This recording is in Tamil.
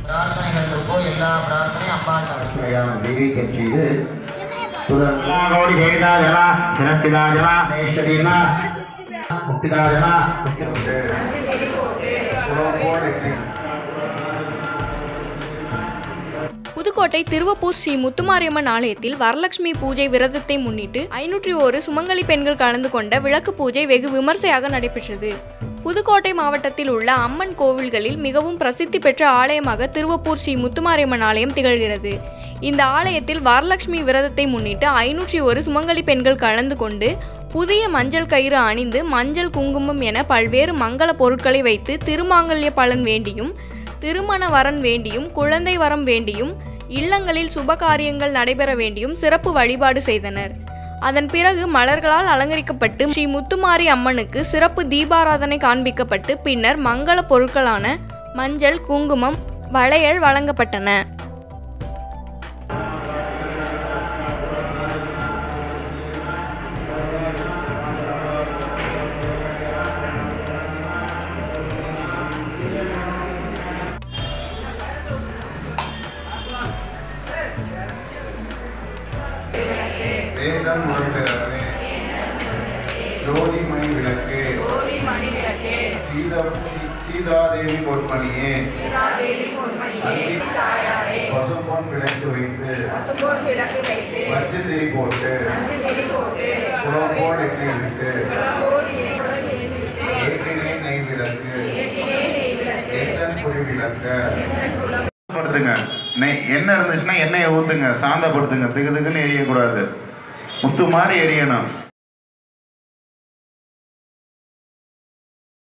பிரார்த்தனைகளுக்கோ எல்லா பிரார்த்தனையும் அம்பாள் பிரயாணம் தெய்வீகம் செய்து துறந்து கோடி சேவிதா ஜனா சிரஸ்திதா ஜனா ஐஸ்வர்யமா முக்திதாஜனா புதுக்கோட்டை திருவப்பூர் ஸ்ரீ முத்துமாரியம்மன் ஆலயத்தில் வரலட்சுமி பூஜை விரதத்தை முன்னிட்டு ஐநூற்றி ஒரு சுமங்கலி பெண்கள் கலந்து கொண்ட விளக்கு பூஜை வெகு விமர்சையாக நடைபெற்றது புதுக்கோட்டை மாவட்டத்தில் உள்ள அம்மன் கோவில்களில் மிகவும் பிரசித்தி பெற்ற ஆலயமாக திருவப்பூர் ஸ்ரீ முத்துமாரியம்மன் ஆலயம் திகழ்கிறது இந்த ஆலயத்தில் வரலட்சுமி விரதத்தை முன்னிட்டு ஐநூற்றி ஒரு சுமங்கலி பெண்கள் கலந்து கொண்டு புதிய மஞ்சள் கயிறு அணிந்து மஞ்சள் குங்குமம் என பல்வேறு மங்கள பொருட்களை வைத்து திருமாங்கல்ய பலன் வேண்டியும் திருமண வரன் வேண்டியும் குழந்தை வரம் வேண்டியும் இல்லங்களில் சுப காரியங்கள் நடைபெற வேண்டியும் சிறப்பு வழிபாடு செய்தனர் அதன் பிறகு மலர்களால் அலங்கரிக்கப்பட்டு ஸ்ரீ முத்துமாரி அம்மனுக்கு சிறப்பு தீபாராதனை காண்பிக்கப்பட்டு பின்னர் மங்கள பொருட்களான மஞ்சள் குங்குமம் வளையல் வழங்கப்பட்டன வேதம் உரைக்கிறவே ஜோதிமணி விளக்கு சீதா சீ- சீதாதேவி பொன்மணியே அந்தி பசும்பொன் விளக்கு வைத்து மஞ்சள் திரி போட்டு குளம்போல் எண்ணெய் விட்டு ஏற்றினே நெய் விளக்கு ஏத்தன் புரி விளக்க படுத்துங்க நெய் எண்ணெய் இருந்துச்சுன்னா எண்ணெயை ஊற்றுங்க சாந்தப்படுத்துங்க திகு திகுன்னு எரியக்கூடாது முத்து மாதிரி எரியணும்